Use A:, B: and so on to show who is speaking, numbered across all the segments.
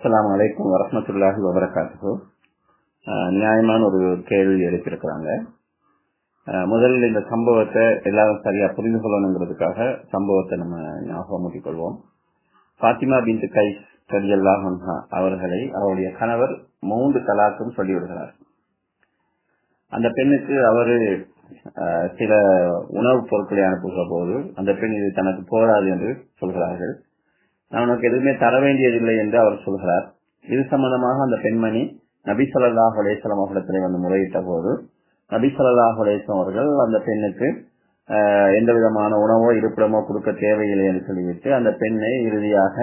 A: அஸ்லாம் வலைக்கம் வரமத்துல்லாஹி வபரகாத்து நியாயமான ஒரு கேள்வி எழுப்பியிருக்கிறாங்க முதலில் இந்த சம்பவத்தை எல்லாரும் சரியா புரிந்து கொள்ளணுங்கிறதுக்காக சம்பவத்தை நம்ம ஞாபகம் ஊட்டிக் கொள்வோம் பாத்திமா பின் கைஸ் கலியல்லாஹ் அவர்களை அவருடைய கணவர் மூன்று தலாக்கும் சொல்லிவிடுகிறார் அந்த பெண்ணுக்கு அவரு சில உணவுப் பொருட்களை அனுப்புகிற போது அந்த பெண் இது தனக்கு போராது என்று சொல்கிறார்கள் நான் உனக்கு எதுவுமே தர வேண்டியதில்லை என்று அவர் சொல்கிறார் இது சம்பந்தமாக அந்த பெண்மணி நபி சொல்லாஹ் அலேஸ்லாம் அவர்களிடத்தில் வந்து முறையிட்ட போது நபி சொல்லாஹ் அலேஸ்லாம் அவர்கள் அந்த பெண்ணுக்கு எந்த விதமான உணவோ இருப்பிடமோ கொடுக்க தேவையில்லை என்று சொல்லிவிட்டு அந்த பெண்ணை இறுதியாக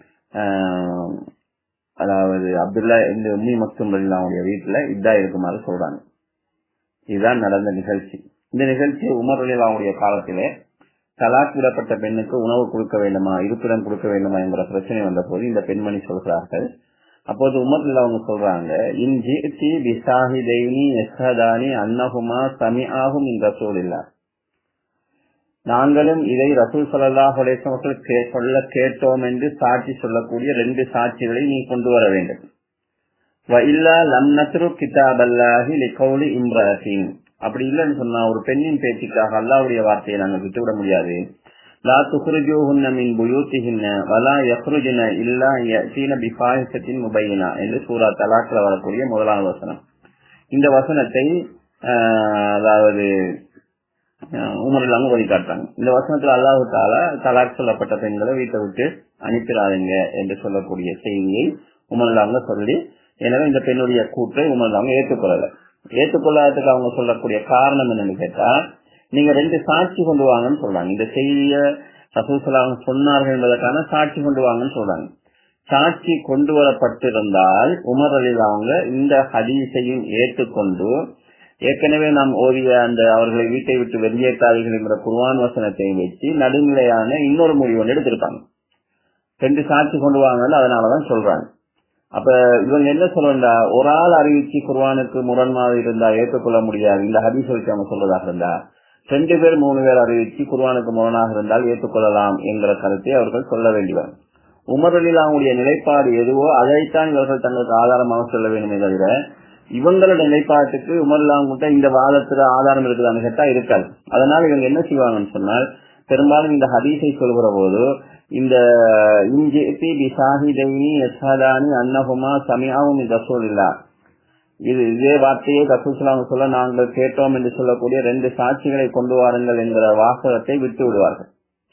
A: அதாவது அப்துல்லா இந்த உம்மி மக்தும் அவங்களுடைய வீட்டுல இதா இருக்குமாறு சொல்றாங்க இதுதான் நடந்த நிகழ்ச்சி இந்த நிகழ்ச்சி உமர் அவங்களுடைய காலத்திலே தலாக் விடப்பட்ட பெண்ணுக்கு உணவு கொடுக்க வேண்டுமா இருப்பிடம் கொடுக்க வேண்டுமா என்கிற பிரச்சனை வந்த போது இந்த பெண்மணி சொல்கிறார்கள் அப்போது உமர்ல அவங்க சொல்றாங்க இன்ஜி பிசாஹிதைனி எஸ்ஹதானி அன்னகுமா சமி ஆகும் இந்த சூழலா நாங்களும் இதை ரசூல் சல்லாஹ் அலேசமர்கள் சொல்ல கேட்டோம் என்று சாட்சி சொல்லக்கூடிய ரெண்டு சாட்சிகளை நீ கொண்டு வர வேண்டும் இல்லா லம் நத்ரு கிதாப் அல்லாஹி லிகௌலி இம்ராஹிம் அப்படி இல்லைன்னு சொன்னா ஒரு பெண்ணின் பேச்சுக்காக அல்லாவுடைய வார்த்தையை நாங்கள் விட்டுவிட முடியாது லா துஹ்ருஜூஹுன்ன மின் புயூத்திஹின்ன வலா யஹ்ருஜுன இல்லா யஸீன பிஃபாஹிஷத்தின் முபையினா என்று சூரா தலாக்ல வரக்கூடிய முதலாவது வசனம் இந்த வசனத்தை அதாவது உமர் இல்லாம வழி காட்டுறாங்க இந்த வசனத்துல அல்லாஹு தாலா தலாக் சொல்லப்பட்ட பெண்களை வீட்டை விட்டு அனுப்பிடாதீங்க என்று சொல்லக்கூடிய செய்தியை உமர் இல்லாம சொல்லி எனவே இந்த பெண்ணுடைய கூற்றை உமர் இல்லாம ஏற்றுக்கொள்ளல ஏற்றுக்கொள்ளாததுக்கு அவங்க சொல்லக்கூடிய காரணம் என்னன்னு கேட்டா நீங்க ரெண்டு சாட்சி கொண்டு வாங்கன்னு சொல்றாங்க இந்த செய்திய ரசூசலாம் சொன்னார்கள் என்பதற்கான சாட்சி கொண்டு வாங்கன்னு சொல்றாங்க சாட்சி கொண்டு வரப்பட்டிருந்தால் உமர் அலில் அவங்க இந்த ஹதீஸையும் ஏற்றுக்கொண்டு ஏற்கனவே நாம் ஓதிய அந்த அவர்களை வீட்டை விட்டு வெளியேற்றாதீர்கள் என்கிற குர்வான் வசனத்தை வச்சு நடுநிலையான இன்னொரு முடிவு ஒன்று எடுத்திருப்பாங்க ரெண்டு சாட்சி கொண்டு வாங்கன்னு அதனாலதான் சொல்றாங்க அப்ப இவங்க என்ன சொல்றா ஒரு ஆள் அறிவிச்சு குர்வானுக்கு முரண்மாக இருந்தா ஏற்றுக்கொள்ள முடியாது இந்த ஹதீஸ் வச்சு அவங்க சொல்றதாக இருந்தா ரெண்டு பேர் மூணு பேர் அறிவிச்சு குர்வானுக்கு முரணாக இருந்தால் ஏற்றுக்கொள்ளலாம் என்கிற கருத்தை அவர்கள் சொல்ல வேண்டியவர் உமரலில் அவங்களுடைய நிலைப்பாடு எதுவோ அதைத்தான் இவர்கள் தங்களுக்கு ஆதாரமாக சொல்ல வேண்டுமே தவிர இவங்களோட நிலைப்பாட்டுக்கு உமர்லாங்கிட்ட இந்த வாதத்துல ஆதாரம் இருக்குதான்னு கேட்டா இருக்காது அதனால இவங்க என்ன செய்வாங்கன்னு சொன்னால் பெரும்பாலும் இந்த ஹதீஸை சொல்கிற போது இந்த அன்னகுமா சமியாவும் ரசூல் இல்லா இது இதே வார்த்தையை ரசூசலாம் சொல்ல நாங்கள் கேட்டோம் என்று சொல்லக்கூடிய ரெண்டு சாட்சிகளை கொண்டு வாருங்கள் என்கிற வாசகத்தை விட்டு விடுவார்கள்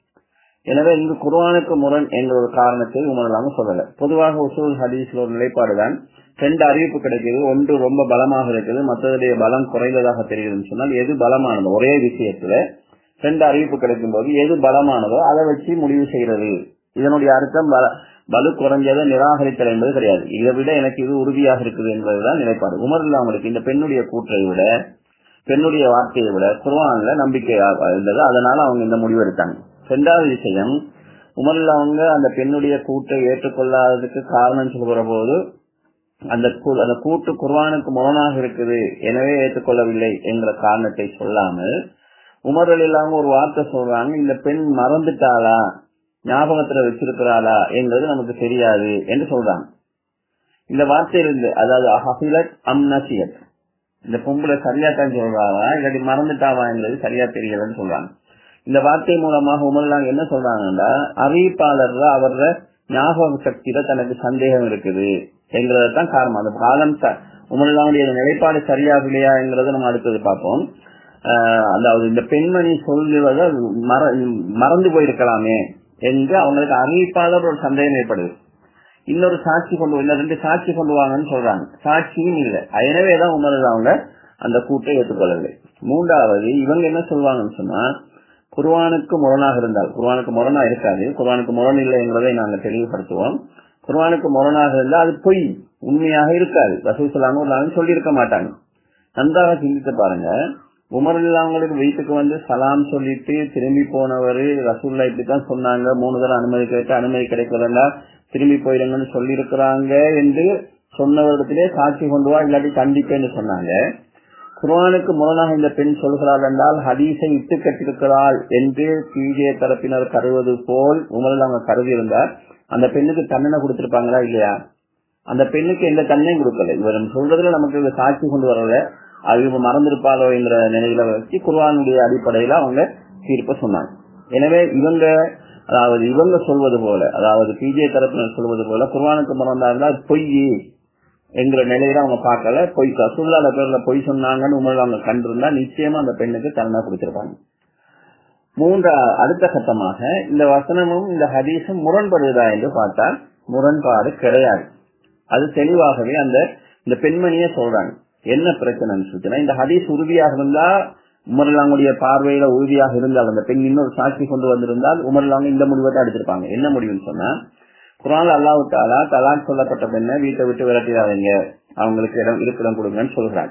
A: எனவே இங்கு குர்வானுக்கு முரண் என்ற ஒரு காரணத்தை உணரலாம சொல்லல பொதுவாக உசூல் ஹதீஸ்ல ஒரு நிலைப்பாடுதான் ரெண்டு அறிவிப்பு கிடைக்குது ஒன்று ரொம்ப பலமாக இருக்குது மற்றதுடைய பலம் குறைந்ததாக தெரியுதுன்னு சொன்னால் எது பலமானது ஒரே விஷயத்துல ரெண்டு அறிவிப்பு கிடைக்கும் போது எது பலமானதோ அதை வச்சு முடிவு செய்யறது இதனுடைய அர்த்தம் பலு குறைஞ்சதை நிராகரித்தல் என்பது கிடையாது இதை விட எனக்கு இது உறுதியாக இருக்குது என்பதுதான் நிலைப்பாடு உமர் அவங்களுக்கு இந்த பெண்ணுடைய கூற்றை விட பெண்ணுடைய வார்த்தையை விட குர்வான்ல நம்பிக்கை இருந்தது அதனால அவங்க இந்த முடிவு எடுத்தாங்க ரெண்டாவது விஷயம் உமர்ல அவங்க அந்த பெண்ணுடைய கூட்டை ஏற்றுக்கொள்ளாததுக்கு காரணம் சொல்கிற போது அந்த அந்த கூட்டு குர்வானுக்கு முரணாக இருக்குது எனவே ஏற்றுக்கொள்ளவில்லை என்கிற காரணத்தை சொல்லாமல் உமர்கள் இல்லாம ஒரு வார்த்தை சொல்றாங்க இந்த பெண் மறந்துட்டாளா ஞாபகத்துல வச்சிருக்கிறாளா என்றது நமக்கு தெரியாது என்று சொல்றாங்க இந்த வார்த்தையிலிருந்து அதாவது ஹபிலத் அம்னசியத் இந்த பொம்பளை சரியா தான் சொல்றாளா இல்லாட்டி மறந்துட்டாவா என்பது சரியா தெரியலன்னு சொல்றாங்க இந்த வார்த்தை மூலமாக உமர்லாங்க என்ன சொல்றாங்கன்னா அறிவிப்பாளர்ல அவர ஞாபக சக்தியில தனக்கு சந்தேகம் இருக்குது என்கிறதான் காரணம் அந்த காலம் உமர்லாவுடைய நிலைப்பாடு சரியாகலையா என்கிறத நம்ம அடுத்தது பார்ப்போம் அதாவது இந்த பெண்மணி சொல்லுவதை மறந்து போயிருக்கலாமே என்று அவங்களுக்கு அறிவிப்பாளர் ஒரு சந்தேகம் ஏற்படுது இன்னொரு சாட்சி கொண்டு இந்த ரெண்டு சாட்சி கொண்டு வாங்கன்னு சொல்றாங்க சாட்சியும் இல்லை எனவேதான் உமரது அவங்க அந்த கூட்டை ஏற்றுக்கொள்ளவில்லை மூன்றாவது இவங்க என்ன சொல்லுவாங்கன்னு சொன்னா குர்வானுக்கு முரணாக இருந்தால் குர்வானுக்கு முரணா இருக்காது குர்வானுக்கு முரண் இல்லை என்பதை நாங்கள் தெளிவுபடுத்துவோம் குர்வானுக்கு முரணாக இருந்தால் அது பொய் உண்மையாக இருக்காது ரசூல் சொல்லாம ஒரு நாள் சொல்லியிருக்க மாட்டாங்க நன்றாக சிந்தித்து பாருங்க உமர் அவங்களுக்கு வீட்டுக்கு வந்து சலாம் சொல்லிட்டு திரும்பி போனவர் ரசூல்லா இப்படித்தான் சொன்னாங்க மூணு தடவை அனுமதி கேட்டு அனுமதி கிடைக்கலன்னா திரும்பி போயிடுங்கன்னு சொல்லி இருக்கிறாங்க என்று சொன்னவரிடத்திலே சாட்சி கொண்டு வா இல்லாட்டி கண்டிப்பேன்னு சொன்னாங்க குர்ஆனுக்கு முரணாக இந்த பெண் சொல்கிறாள் என்றால் ஹதீஸை இட்டு கட்டிருக்கிறாள் என்று பிஜே தரப்பினர் கருவது போல் உமரில் அவங்க கருதி இருந்தார் அந்த பெண்ணுக்கு தண்டனை கொடுத்திருப்பாங்களா இல்லையா அந்த பெண்ணுக்கு எந்த தன்மையும் கொடுக்கல இவர் சொல்றதுல நமக்கு இது சாட்சி கொண்டு வரல அது இவங்க மறந்திருப்பாளோ என்ற நிலையில வச்சு குர்ஆனுடைய அடிப்படையில அவங்க தீர்ப்ப சொன்னாங்க எனவே இவங்க அதாவது இவங்க சொல்வது போல அதாவது பிஜே தரப்பினர் சொல்வது போல குர்ஆனுக்கு மறந்தா இருந்தா அது பொய் என்கிற நிலையில அவங்க பார்க்கல பொய் ரசூல்லால பேர்ல பொய் சொன்னாங்கன்னு உங்களை அவங்க கண்டிருந்தா நிச்சயமா அந்த பெண்ணுக்கு தண்டனை கொடுத்திருப்பாங்க மூன்றா அடுத்த கட்டமாக இந்த வசனமும் இந்த ஹதீஸும் முரண்படுதா என்று பார்த்தால் முரண்பாடு கிடையாது அது தெளிவாகவே அந்த இந்த பெண்மணியே சொல்றாங்க என்ன பிரச்சனைன்னு சொல்லிச்சுன்னா இந்த ஹதீஸ் உறுதியாக இருந்தா உமர்லாங்குடைய பார்வையில உறுதியாக இருந்தால் அந்த பெண் இன்னொரு சாட்சி கொண்டு வந்திருந்தால் உமர்லாங்க இந்த முடிவை தான் எடுத்திருப்பாங்க என்ன முடிவுன்னு சொன்னா குரான் அல்லாஹு தாலா தலாக் சொல்லப்பட்ட பெண்ணை வீட்டை விட்டு விரட்டிடாதீங்க அவங்களுக்கு இடம் இருப்பிடம் கொடுங்கன்னு சொல்றாங்க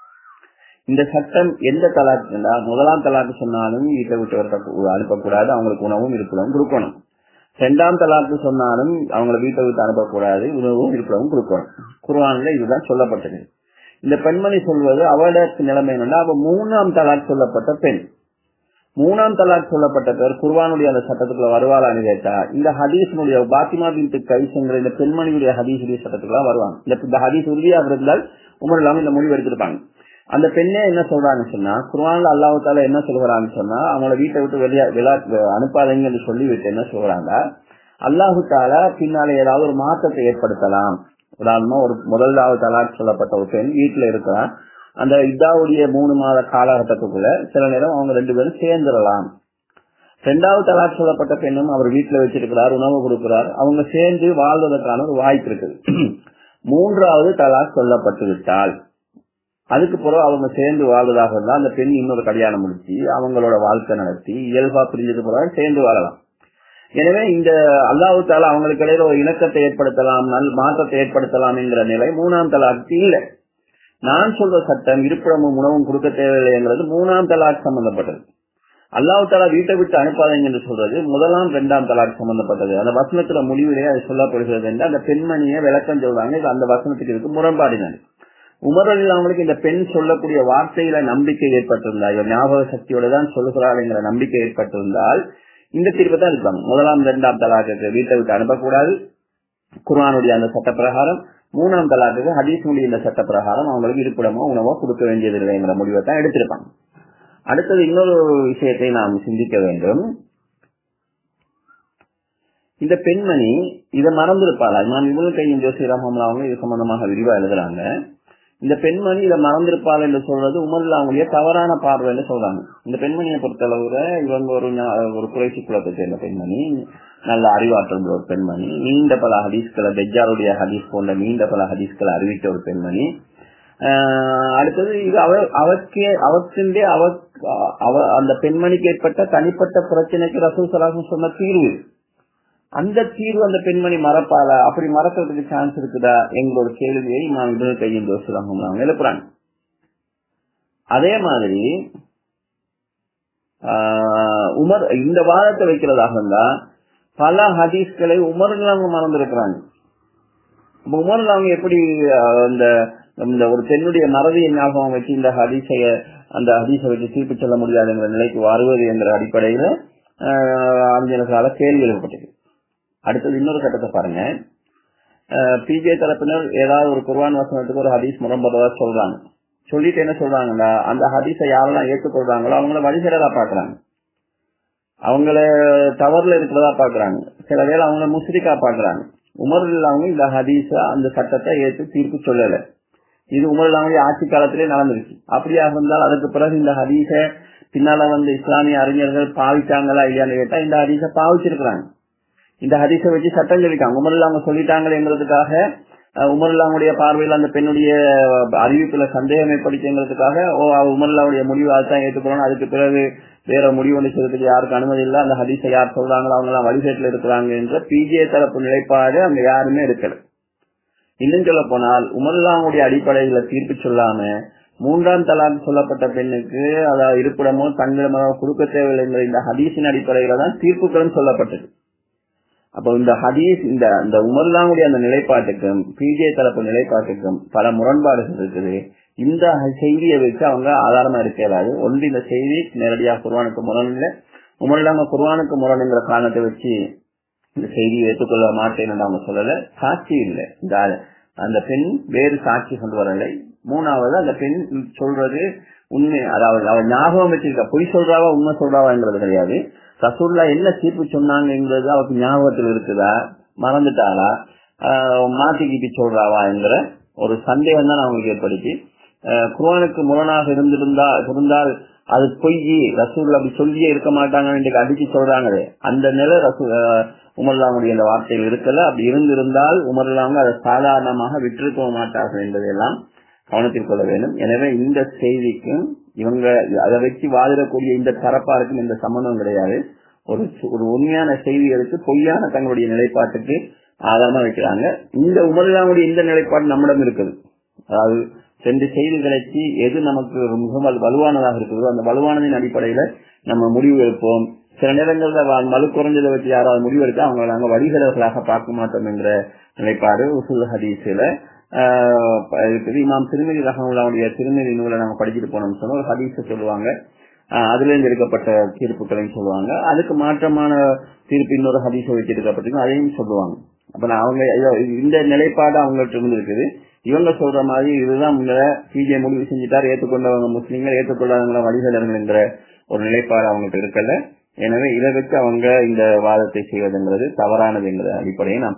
A: இந்த சட்டம் எந்த தலாக்கு முதலாம் தலாக்கு சொன்னாலும் வீட்டை விட்டு விரட்ட அனுப்பக்கூடாது அவங்களுக்கு உணவும் இருப்பிடமும் கொடுக்கணும் இரண்டாம் தலாக்கு சொன்னாலும் அவங்களை வீட்டை விட்டு அனுப்பக்கூடாது உணவும் இருப்பிடமும் கொடுக்கணும் குர்ஆன்ல இதுதான் சொல்லப்பட்டது இந்த பெண்மணி சொல்வது அவளுக்கு நிலைமை என்னன்னா அவ மூணாம் தலாக் சொல்லப்பட்ட பெண் மூணாம் தலாக் சொல்லப்பட்ட பேர் குர்வானுடைய அந்த சட்டத்துக்குள்ள வருவாளான்னு கேட்டா இந்த ஹதீஸினுடைய பாத்திமா பின் கைசுங்கிற இந்த பெண்மணியுடைய ஹதீஸுடைய சட்டத்துக்குள்ள வருவாங்க இந்த இந்த ஹதீஸ் உறுதியாக இருந்தால் உமர் இல்லாம இந்த முடிவு எடுத்திருப்பாங்க அந்த பெண்ணே என்ன சொல்றாங்கன்னு சொன்னா குர்வான்ல அல்லாஹு தாலா என்ன சொல்கிறான்னு சொன்னா அவங்கள வீட்டை விட்டு வெளியா விளா அனுப்பாதீங்கன்னு சொல்லி விட்டு என்ன சொல்றாங்க அல்லாஹு தாலா பின்னால ஏதாவது ஒரு மாற்றத்தை ஏற்படுத்தலாம் உதாரணமா ஒரு முதலாவது தலாக் சொல்லப்பட்ட ஒரு பெண் வீட்டுல இருக்கிறான் அந்த இதாவுடைய மூணு மாத காலகட்டத்துக்குள்ள சில நேரம் அவங்க ரெண்டு பேரும் சேர்ந்துடலாம் ரெண்டாவது தலாக் சொல்லப்பட்ட பெண்ணும் அவர் வீட்டுல வச்சிருக்கிறார் உணவு கொடுக்கிறார் அவங்க சேர்ந்து வாழ்வதற்கான ஒரு வாய்ப்பு இருக்குது மூன்றாவது தலாக் சொல்லப்பட்டு விட்டால் அதுக்கு பிறகு அவங்க சேர்ந்து வாழ்வதாக இருந்தால் அந்த பெண் இன்னொரு கல்யாணம் முடிச்சு அவங்களோட வாழ்க்கை நடத்தி இயல்பா பிரிஞ்சது பிறகு சேர்ந்து வாழலாம் எனவே இந்த அல்லாஹு தாலா அவங்களுக்கு இடையில ஒரு இணக்கத்தை ஏற்படுத்தலாம் நல் மாற்றத்தை ஏற்படுத்தலாம் என்கிற நிலை மூணாம் தலாக்கு இல்லை நான் சொல்ற சட்டம் இருப்பிடமும் உணவும் கொடுக்க தேவையில்லைங்கிறது மூணாம் தலாக் சம்பந்தப்பட்டது அல்லாஹு தாலா வீட்டை விட்டு அனுப்பாதீங்க என்று சொல்றது முதலாம் இரண்டாம் தலாக் சம்பந்தப்பட்டது அந்த வசனத்துல முடிவிலே அது சொல்லப்படுகிறது என்று அந்த பெண்மணியை விளக்கம் சொல்றாங்க இது அந்த வசனத்துக்கு இருக்கு முரண்பாடினாரு உமரில் அவங்களுக்கு இந்த பெண் சொல்லக்கூடிய வார்த்தையில நம்பிக்கை ஏற்பட்டிருந்தா இவர் ஞாபக சக்தியோட தான் சொல்லுகிறாள்ங்கிற நம்பிக்கை ஏற்பட்டிருந்தால் இந்த தீர்ப்பு தான் இருப்பாங்க முதலாம் இரண்டாம் தலாக்கு வீட்டை விட்டு அனுப்பக்கூடாது குர்ஆனுடைய அந்த சட்ட பிரகாரம் மூணாம் தலாக்கு ஹதீஸ்னுடைய இந்த சட்ட பிரகாரம் அவங்களுக்கு இருப்பிடமோ உணவோ கொடுக்க வேண்டியது இல்லைங்கிற முடிவை தான் எடுத்திருப்பாங்க அடுத்தது இன்னொரு விஷயத்தை நாம் சிந்திக்க வேண்டும் இந்த பெண்மணி இதை மறந்திருப்பாளா இமாம் இவங்க கையும் ஜோசி ரஹம்லா அவங்க இது சம்பந்தமாக விரிவா எழுதுறாங்க இந்த பெண்மணி இதை மறந்திருப்பாள் என்று சொல்றது உமர்ல அவங்களுடைய தவறான பார்வைன்னு சொல்றாங்க இந்த பெண்மணியை பொறுத்தளவுல இவங்க ஒரு ஒரு குறைசி குலத்தை சேர்ந்த பெண்மணி நல்ல அறிவாற்றல் ஒரு பெண்மணி நீண்ட பல ஹதீஸ்களை பெஜாருடைய ஹதீஸ் போன்ற நீண்ட பல ஹதீஸ்களை அறிவித்த ஒரு பெண்மணி அடுத்தது இது அவ அவக்கே அவற்கின்றே அவ அவ அந்த பெண்மணிக்கு ஏற்பட்ட தனிப்பட்ட பிரச்சனைக்கு ரசூல் சலாசம் சொன்ன தீர்வு அந்த தீர்வு அந்த பெண்மணி மறப்பாளா அப்படி மறக்கிறதுக்கு சான்ஸ் இருக்குதா எங்களோட கேள்வியை நான் இடது கையின் தோசுறாங்க அவங்க எழுப்புறாங்க அதே மாதிரி உமர் இந்த வாதத்தை வைக்கிறதாக இருந்தா பல ஹதீஸ்களை உமர்கள் அவங்க மறந்திருக்கிறாங்க உமர்கள் அவங்க எப்படி அந்த இந்த ஒரு பெண்ணுடைய மறதியை ஞாபகம் வச்சு இந்த ஹதீஸைய அந்த ஹதீஸை வச்சு தீர்ப்பு சொல்ல முடியாதுங்கிற நிலைக்கு வருவது என்ற அடிப்படையில அறிஞர்களால கேள்வி எழுப்பப்பட்டது அடுத்தது இன்னொரு கட்டத்தை பாருங்க பிஜே தரப்பினர் ஏதாவது ஒரு குர்வான் வசனத்துக்கு ஒரு ஹதீஸ் முரம்பதா சொல்றாங்க சொல்லிட்டு என்ன சொல்றாங்கன்னா அந்த ஹதீஸை யாரெல்லாம் ஏற்றுக்கொள்றாங்களோ அவங்கள வழிகிறதா பாக்குறாங்க அவங்கள தவறுல இருக்கிறதா பாக்குறாங்க சில வேளை அவங்கள முஸ்ரிக்கா பாக்குறாங்க உமரில் அவங்க இந்த ஹதீஸ அந்த சட்டத்தை ஏற்று தீர்ப்பு சொல்லல இது உமரில் அவங்க ஆட்சி காலத்திலே நடந்துருச்சு அப்படியாக இருந்தால் அதுக்கு பிறகு இந்த ஹதீஸ பின்னால வந்து இஸ்லாமிய அறிஞர்கள் பாவிச்சாங்களா இல்லையான்னு கேட்டா இந்த ஹதீஸ பாவிச்சிருக்கிறாங்க இந்த ஹதீஸை வச்சு சட்டம் சொல்லிட்டாங்க உமரில் அவங்க சொல்லிட்டாங்களேங்கிறதுக்காக உமர்லாவுடைய பார்வையில் அந்த பெண்ணுடைய அறிவிப்புல சந்தேகம் ஏற்படுத்திங்கிறதுக்காக ஓ உமர்லாவுடைய முடிவு அதுதான் ஏற்றுக்கணும் அதுக்கு பிறகு வேற முடிவு ஒன்று செய்யறதுக்கு யாருக்கு அனுமதி இல்லை அந்த ஹதீஸை யார் சொல்றாங்களோ அவங்க எல்லாம் வழிசேட்டில் இருக்கிறாங்க என்ற பிஜே தரப்பு நிலைப்பாடு அங்க யாருமே இருக்கல இன்னும் சொல்ல போனால் உமர்லாவுடைய அடிப்படையில தீர்ப்பு சொல்லாம மூன்றாம் தலாக் சொல்லப்பட்ட பெண்ணுக்கு அதாவது இருப்பிடமோ தங்கிடமோ கொடுக்க தேவையில்லை இந்த ஹதீஸின் அடிப்படையில தான் தீர்ப்புகளும் சொல்லப்பட்டது அப்போ இந்த ஹதீஸ் இந்த இந்த உமர்லாவுடைய அந்த நிலைப்பாட்டுக்கும் பிஜே தரப்பு நிலைப்பாட்டுக்கும் பல முரண்பாடுகள் இருக்குது இந்த செய்தியை வச்சு அவங்க ஆதாரமா இருக்கலாது ஒன்று இந்த செய்தி நேரடியாக குர்வானுக்கு முரண் இல்லை உமர்லாம குர்வானுக்கு முரணுங்கிற காரணத்தை வச்சு இந்த செய்தியை ஏற்றுக்கொள்ள மாட்டேன்னு அவங்க சொல்லல சாட்சி இல்லை இந்த அந்த பெண் வேறு சாட்சி கொண்டு வரலை மூணாவது அந்த பெண் சொல்றது உண்மை அதாவது அவள் ஞாபகம் வச்சிருக்க பொய் சொல்றாவா உண்மை சொல்றாவாங்கிறது கிடையாது ரசூல்லா என்ன தீர்ப்பு சொன்னாங்கிறது அவருக்கு ஞாபகத்தில் இருக்குதா மறந்துட்டாளா ஆஹ் மாத்தி கீட்டி சொல்றாவா என்கிற ஒரு சந்தேகம் தான் அவங்களுக்கு ஏற்படுச்சு ஆஹ் குர்ஆனுக்கு முரணாக இருந்திருந்தா இருந்தால் அது பொய் ரசூல் அப்படி சொல்லியே இருக்க மாட்டாங்க இன்றைக்கு அடிச்சு சொல்றாங்களே அந்த நிலை ரசூ உமர்லாமுடைய அந்த வார்த்தையில் இருக்கல அப்படி இருந்திருந்தால் உமர்லாங்க அதை சாதாரணமாக விட்டிருக்க மாட்டார்கள் என்பதையெல்லாம் கவனத்தில் கொள்ள வேண்டும் எனவே இந்த செய்திக்கும் இவங்க அதை வச்சு வாதிடக்கூடிய இந்த தரப்பாருக்கும் எந்த சம்பந்தம் கிடையாது ஒரு ஒரு உண்மையான செய்திகளுக்கு பொய்யான தங்களுடைய நிலைப்பாட்டுக்கு ஆதாரமா வைக்கிறாங்க இந்த உமர்லாமுடைய இந்த நிலைப்பாடு நம்மிடம் இருக்குது அதாவது ரெண்டு செய்திகளுக்கு எது நமக்கு மிக வலு- வலுவானதாக இருக்குதோ அந்த வலுவானதின் அடிப்படையில நம்ம முடிவு எடுப்போம் சில நேரங்கள்ல வ- வலு குறைஞ்சதை வச்சு யாராவது முடிவு எடுக்க அவங்களை நாங்க வழிகளர்களாக பார்க்க மாட்டோம் என்ற நிலைப்பாடு உசுல் ஹதீஸ்ல ஆஹ் ப- இருக்குது இமாம் திருமதி ரஹமுல்லாவுடைய திருமதி நூலை நாங்க படிச்சுட்டு போனோம்னு சொன்னா ஒரு ஹதீஸை சொல்லுவாங்க ஆஹ் அதுல இருந்து எடுக்கப்பட்ட தீர்ப்புகளையும் சொல்லுவாங்க அதுக்கு மாற்றமான தீர்ப்பு இன்னொரு ஹதீஸை வச்சு எடுக்கப்பட்டிருக்கும் அதையும் சொல்லுவாங்க அப்ப நான் அவங்க ஐயோ, இந்த நிலைப்பாடு அவங்கள்ட்ட இருந்து இருக்குது இவங்க சொல்ற மாதிரி இதுதான் முன்ன பிஜே முடிவு செஞ்சுட்டார் ஏற்றுக்கொண்டவங்க முஸ்லீம்கள் ஏற்றுக்கொள்ளாதவங்க வழிகலர்கள் என்ற ஒரு நிலைப்பாடு அவங்கள்ட்ட இருக்கல எனவே இதை வச்சு அவங்க இந்த வாதத்தை செய்வதுங்கிறது தவறானது என்ற அடிப்படையை நாம்